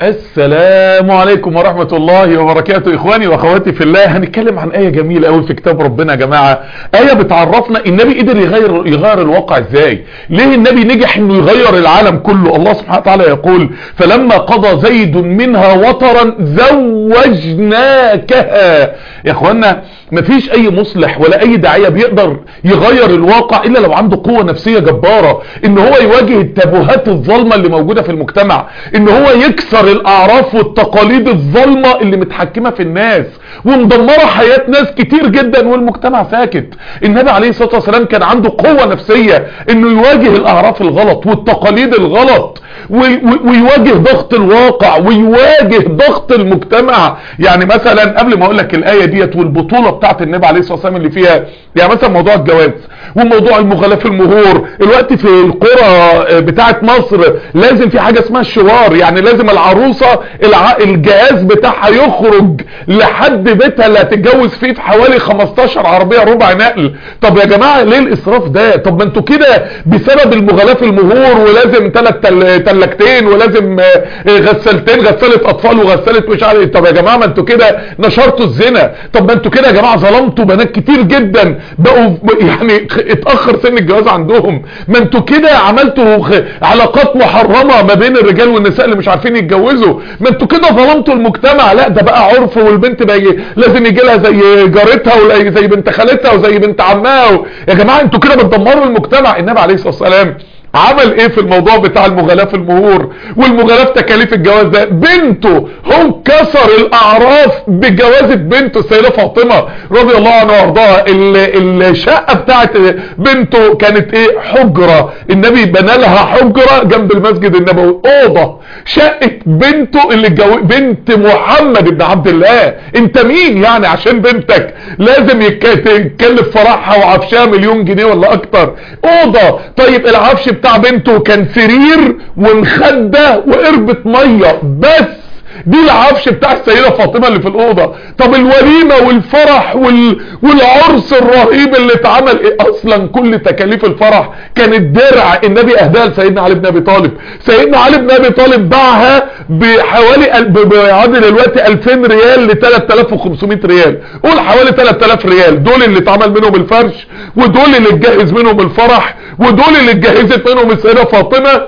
السلام عليكم ورحمة الله وبركاته اخواني واخواتي في الله هنتكلم عن اية جميلة قوي في كتاب ربنا يا جماعة اية بتعرفنا النبي قدر يغير يغير الواقع ازاي ليه النبي نجح انه يغير العالم كله الله سبحانه وتعالى يقول فلما قضى زيد منها وطرا زوجناكها يا اخوانا مفيش اي مصلح ولا اي داعية بيقدر يغير الواقع الا لو عنده قوة نفسية جبارة ان هو يواجه التابوهات الظلمة اللي موجودة في المجتمع ان هو يكسر الاعراف والتقاليد الظلمة اللي متحكمة في الناس ومدمرة حياة ناس كتير جدا والمجتمع ساكت النبي عليه الصلاة والسلام كان عنده قوة نفسية انه يواجه الاعراف الغلط والتقاليد الغلط ويواجه ضغط الواقع ويواجه ضغط المجتمع يعني مثلا قبل ما اقول لك الايه ديت والبطوله بتاعت النبي عليه الصلاه والسلام اللي فيها يعني مثلا موضوع الجواز وموضوع المغالاه في المهور الوقت في القرى بتاعت مصر لازم في حاجه اسمها الشوار يعني لازم العروسه الع... الجهاز بتاعها يخرج لحد بيتها اللي هتتجوز فيه في حوالي 15 عربيه ربع نقل طب يا جماعه ليه الاسراف ده طب ما انتوا كده بسبب المغالاه في المهور ولازم ثلاث تلاجتين ولازم غسالتين غساله اطفال وغساله مش عارف طب يا جماعه ما انتوا كده نشرتوا الزنا طب ما انتوا كده يا جماعه ظلمتوا بنات كتير جدا بقوا يعني اتاخر سن الجواز عندهم ما انتوا كده عملتوا علاقات محرمه ما بين الرجال والنساء اللي مش عارفين يتجوزوا ما انتوا كده ظلمتوا المجتمع لا ده بقى عرف والبنت بقى لازم يجي لها زي جارتها ولا زي بنت خالتها وزي بنت عمها و... يا جماعه انتوا كده بتدمروا المجتمع النبي عليه الصلاه والسلام عمل ايه في الموضوع بتاع المغالاة في المهور والمغالاة في تكاليف الجواز ده بنته هو كسر الاعراف بجوازة بنته السيدة فاطمة رضي الله عنها وارضاها الشقة بتاعت بنته كانت ايه حجرة النبي بنى لها حجرة جنب المسجد النبوي اوضة شقة بنته اللي جو... بنت محمد بن عبد الله انت مين يعني عشان بنتك لازم يتكلف فرحها وعفشها مليون جنيه ولا اكتر اوضة طيب العفش بتاع بنته كان سرير ومخدة وقربة مية بس دي العفش بتاع السيدة فاطمة اللي في الأوضة طب الوليمة والفرح وال... والعرس الرهيب اللي اتعمل إيه؟ اصلا كل تكاليف الفرح كانت درع النبي اهداها لسيدنا علي بن ابي طالب سيدنا علي بن ابي طالب باعها بحوالي ال... بيعادل دلوقتي 2000 ريال ل 3500 ريال قول حوالي 3000 ريال دول اللي اتعمل منهم الفرش ودول اللي اتجهز منهم الفرح ودول اللي اتجهزت منهم السيدة فاطمة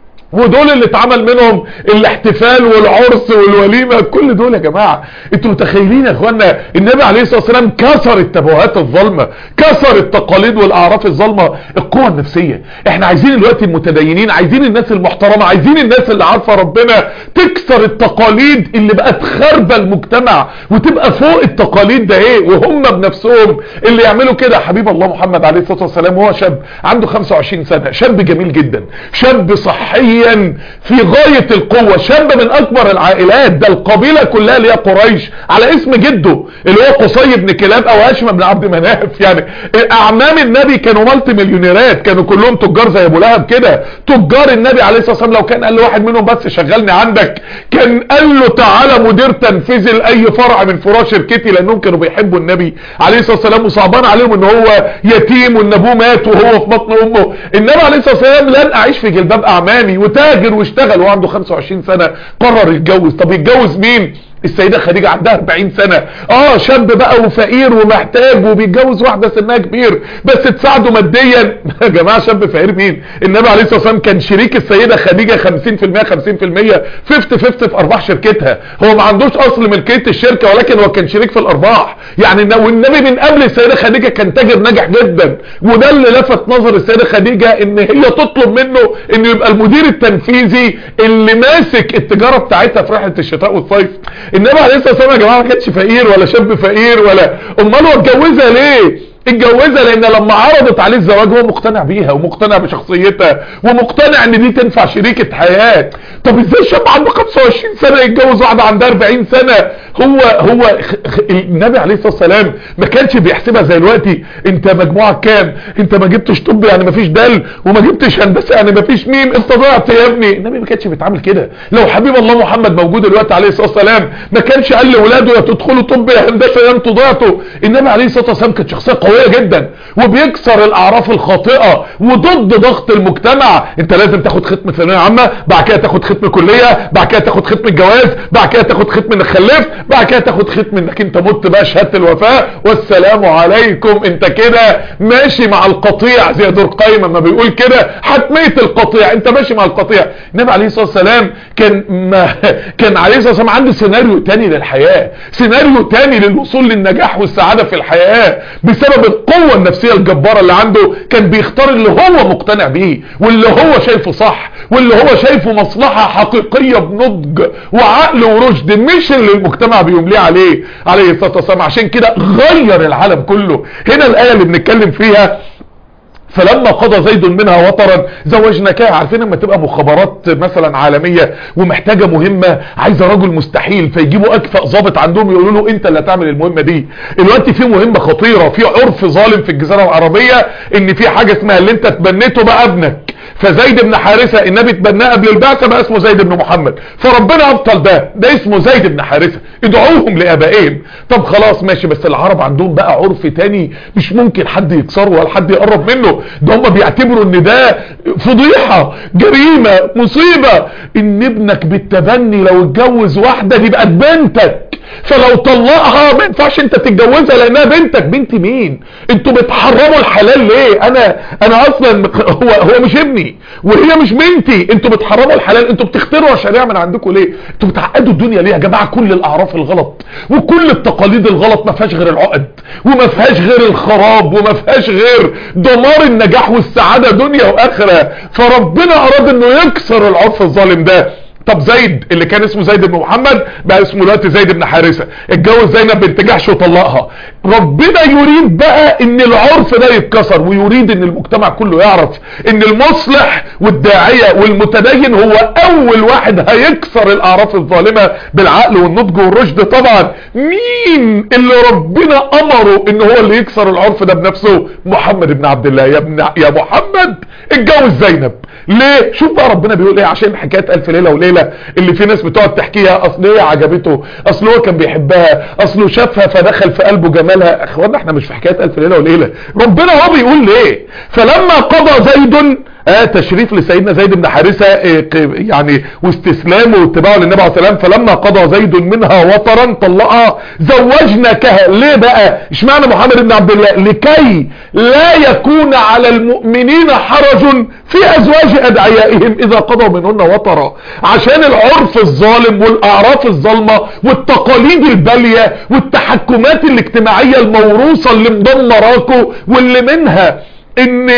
ودول اللي اتعمل منهم الاحتفال والعرس والوليمة كل دول يا جماعة انتوا متخيلين يا اخوانا النبي عليه الصلاة والسلام كسر التبوهات الظلمة كسر التقاليد والاعراف الظلمة القوة النفسية احنا عايزين الوقت المتدينين عايزين الناس المحترمة عايزين الناس اللي عارفة ربنا تكسر التقاليد اللي بقت خربة المجتمع وتبقى فوق التقاليد ده ايه وهم بنفسهم اللي يعملوا كده حبيب الله محمد عليه الصلاة والسلام هو شاب عنده 25 سنة شاب جميل جدا شاب صحي في غاية القوة شاب من اكبر العائلات ده القبيلة كلها اللي هي قريش على اسم جده اللي هو قصي بن كلاب او هاشم بن عبد مناف يعني اعمام النبي كانوا مالتي مليونيرات كانوا كلهم تجار زي ابو لهب كده تجار النبي عليه الصلاة والسلام لو كان قال له واحد منهم بس شغلني عندك كان قال له تعالى مدير تنفيذي لاي فرع من فروع شركتي لانهم كانوا بيحبوا النبي عليه الصلاة والسلام وصعبان عليهم ان هو يتيم وان ابوه مات وهو في بطن امه النبي عليه الصلاة والسلام لن اعيش في جلباب اعمامي وتاجر واشتغل وهو عنده 25 سنة قرر يتجوز طب يتجوز مين السيدة خديجة عندها 40 سنة اه شاب بقى وفقير ومحتاج وبيتجوز واحدة سنها كبير بس تساعده ماديا يا جماعة شاب فقير مين النبي عليه الصلاة والسلام كان شريك السيدة خديجة 50% 50% 50 50 في ارباح شركتها هو ما عندوش اصل ملكية الشركة ولكن هو كان شريك في الارباح يعني والنبي من قبل السيدة خديجة كان تاجر ناجح جدا وده اللي لفت نظر السيدة خديجة ان هي تطلب منه انه يبقى المدير التنفيذي اللي ماسك التجارة بتاعتها في رحلة الشتاء والصيف النبي عليه الصلاه والسلام يا جماعه ما كانش فقير ولا شاب فقير ولا امال هو اتجوزها ليه اتجوزها لان لما عرضت عليه الزواج هو مقتنع بيها ومقتنع بشخصيتها ومقتنع ان دي تنفع شريكة حياة طب ازاي شاب عنده 25 سنة يتجوز واحدة عندها 40 سنة هو هو النبي عليه الصلاة والسلام ما كانش بيحسبها زي دلوقتي انت مجموعك كام انت ما جبتش طب يعني ما فيش دل وما جبتش هندسة يعني ما فيش ميم انت ضعت يا ابني النبي ما كانش بيتعامل كده لو حبيب الله محمد موجود دلوقتي عليه الصلاة والسلام ما كانش قال لاولاده يا تدخلوا طب يا هندسة يا انتوا ضعتوا النبي عليه الصلاة والسلام كانت شخصية قوية قوية جدا وبيكسر الاعراف الخاطئة وضد ضغط المجتمع انت لازم تاخد ختم ثانوية عامة بعد كده تاخد ختم كلية بعد كده تاخد ختم الجواز بعد كده تاخد ختم انك خلفت بعد كده تاخد ختم انك انت مت بقى شهادة الوفاة والسلام عليكم انت كده ماشي مع القطيع زي دور قايم لما بيقول كده حتمية القطيع انت ماشي مع القطيع النبي عليه الصلاة والسلام كان ما كان عليه الصلاة والسلام عنده سيناريو تاني للحياة سيناريو تاني للوصول للنجاح والسعادة في الحياة بسبب القوة النفسية الجبارة اللي عنده كان بيختار اللي هو مقتنع بيه واللي هو شايفه صح واللي هو شايفه مصلحة حقيقية بنضج وعقل ورشد مش اللي المجتمع بيمليه عليه عليه الصلاة والسلام عشان كده غير العالم كله هنا الآية اللي بنتكلم فيها فلما قضى زيد منها وطرا زوجناكها عارفين لما تبقى مخابرات مثلا عالمية ومحتاجة مهمة عايزة رجل مستحيل فيجيبوا اكفأ ضابط عندهم يقولوا له انت اللي هتعمل المهمة دي الوقت في مهمة خطيرة في عرف ظالم في الجزيرة العربية ان في حاجة اسمها اللي انت تبنيته بقى ابنك فزيد بن حارثة النبي تبناه قبل البعثة بقى اسمه زيد بن محمد فربنا ابطل ده ده اسمه زيد بن حارثة ادعوهم لابائهم طب خلاص ماشي بس العرب عندهم بقى عرف تاني مش ممكن حد يكسره ولا حد يقرب منه ده هم بيعتبروا ان ده فضيحة جريمة مصيبة ان ابنك بالتبني لو اتجوز واحدة دي بقت بنتك فلو طلقها ما ينفعش انت تتجوزها لانها بنتك بنت مين انتوا بتحرموا الحلال ليه انا انا اصلا هو هو مش ابني وهي مش بنتي انتوا بتحرموا الحلال انتوا بتخترعوا الشريعه من عندكم ليه انتوا بتعقدوا الدنيا ليه يا جماعه كل الاعراف الغلط وكل التقاليد الغلط ما فيهاش غير العقد وما فيهاش غير الخراب وما فيهاش غير دمار النجاح والسعاده دنيا واخره فربنا اراد انه يكسر العرف الظالم ده طب زيد اللي كان اسمه زيد بن محمد بقى اسمه دلوقتي زيد بن حارثه اتجوز زينب بنت جحش وطلقها ربنا يريد بقى ان العرف ده يتكسر ويريد ان المجتمع كله يعرف ان المصلح والداعيه والمتدين هو اول واحد هيكسر الاعراف الظالمه بالعقل والنضج والرشد طبعا مين اللي ربنا امره ان هو اللي يكسر العرف ده بنفسه محمد بن عبد الله يا ابن يا محمد اتجوز زينب ليه شوف بقى ربنا بيقول ايه عشان حكايه الف ليله وليله اللي في ناس بتقعد تحكيها اصل هي عجبته اصل هو كان بيحبها اصله شافها فدخل في قلبه جمالها اخوانا احنا مش في حكايه الف ليله وليله ربنا هو بيقول ليه فلما قضى زيد آه تشريف لسيدنا زيد بن حارثة آه يعني واستسلامه واتباعه للنبي عليه السلام فلما قضى زيد منها وطرا طلقها زوجناكها ليه بقى اشمعنى محمد بن عبد الله لكي لا يكون على المؤمنين حرج في ازواج ادعيائهم اذا قضوا منهن وطرا عشان العرف الظالم والاعراف الظالمة والتقاليد البالية والتحكمات الاجتماعية الموروثة اللي مدمراكوا واللي منها ان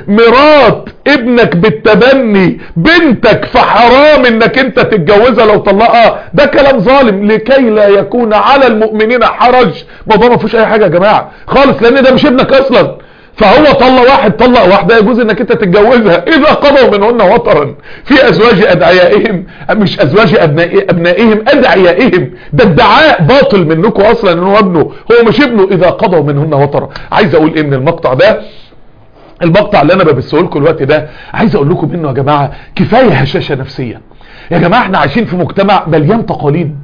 مرات ابنك بالتبني بنتك فحرام انك انت تتجوزها لو طلقها ده كلام ظالم لكي لا يكون على المؤمنين حرج موضوع ما فيهوش اي حاجه يا جماعه خالص لان ده مش ابنك اصلا فهو طلق واحد طلق واحدة يجوز انك انت تتجوزها اذا قضوا منهن وطرا في ازواج ادعيائهم مش ازواج ابنائي ابنائهم ادعيائهم ده ادعاء باطل منكم اصلا ان هو ابنه هو مش ابنه اذا قضوا منهن وطرا عايز اقول ايه من المقطع ده المقطع اللي انا ببثه لكم الوقت ده عايز اقول لكم منه يا جماعه كفايه هشاشه نفسيه يا جماعه احنا عايشين في مجتمع مليان تقاليد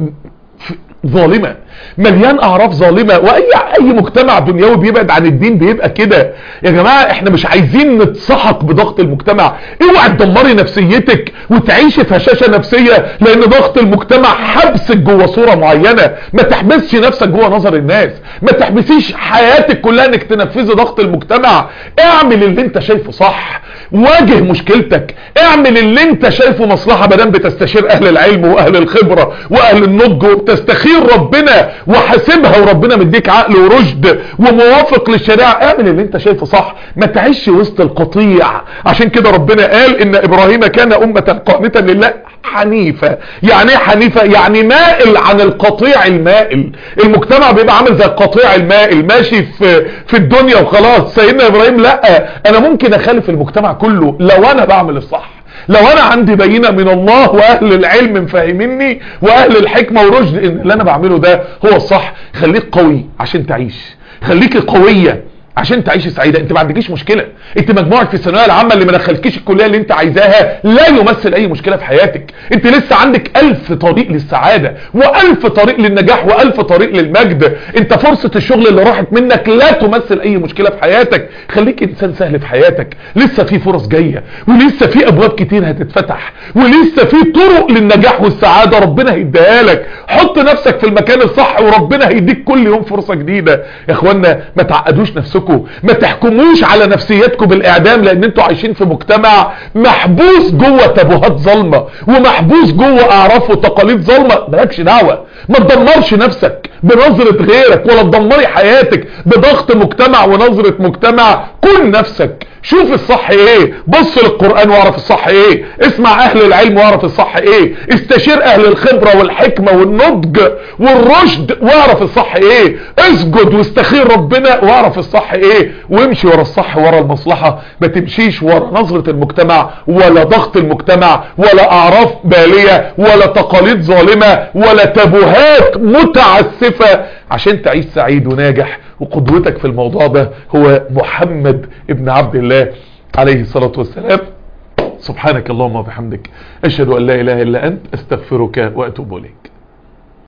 ظالمة مليان اعراف ظالمة واي اي مجتمع دنيوي بيبعد عن الدين بيبقى كده يا جماعة احنا مش عايزين نتسحق بضغط المجتمع اوعى تدمري نفسيتك وتعيشي في هشاشة نفسية لان ضغط المجتمع حبسك جوه صورة معينة ما تحبسش نفسك جوه نظر الناس ما تحبسيش حياتك كلها انك تنفذي ضغط المجتمع اعمل اللي انت شايفه صح واجه مشكلتك اعمل اللي انت شايفه مصلحة مدام بتستشير اهل العلم واهل الخبرة واهل النضج وبتستخير ربنا وحاسبها وربنا مديك عقل ورشد وموافق للشريعة اعمل اللي انت شايفه صح ما تعيش وسط القطيع عشان كده ربنا قال ان ابراهيم كان امة قانتا لله حنيفة يعني ايه حنيفة يعني مائل عن القطيع المائل المجتمع بيبقى عامل زي القطيع المائل ماشي في في الدنيا وخلاص سيدنا ابراهيم لا انا ممكن اخالف المجتمع كله لو انا بعمل الصح لو انا عندي بينة من الله واهل العلم مفهميني واهل الحكمة ورشد ان اللي انا بعمله ده هو الصح خليك قوي عشان تعيش خليك قوية عشان تعيشي سعيده انت ما عندكيش مشكله انت مجموعك في الثانويه العامه اللي ما دخلكيش الكليه اللي انت عايزاها لا يمثل اي مشكله في حياتك انت لسه عندك ألف طريق للسعاده وألف طريق للنجاح وألف طريق للمجد انت فرصه الشغل اللي راحت منك لا تمثل اي مشكله في حياتك خليك انسان سهل في حياتك لسه في فرص جايه ولسه في ابواب كتير هتتفتح ولسه في طرق للنجاح والسعاده ربنا هيديها لك حط نفسك في المكان الصح وربنا هيديك كل يوم فرصه جديده يا اخوانا ما تعقدوش نفسكم ما تحكموش على نفسيتكم بالاعدام لان انتوا عايشين في مجتمع محبوس جوه تابوهات ظلمه ومحبوس جوه اعراف وتقاليد ظلمه مالكش دعوه ما تدمرش نفسك بنظره غيرك ولا تدمري حياتك بضغط مجتمع ونظره مجتمع كن نفسك شوف الصح ايه بص للقرآن واعرف الصح ايه اسمع اهل العلم واعرف الصح ايه استشير اهل الخبرة والحكمة والنضج والرشد واعرف الصح ايه اسجد واستخير ربنا واعرف الصح ايه وامشي ورا الصح ورا المصلحة ما تمشيش ورا نظرة المجتمع ولا ضغط المجتمع ولا اعراف بالية ولا تقاليد ظالمة ولا تبوهات متعسفة عشان تعيش سعيد وناجح وقدوتك في الموضوع ده هو محمد ابن عبد الله عليه الصلاة والسلام سبحانك اللهم وبحمدك أشهد أن لا إله إلا أنت أستغفرك وأتوب إليك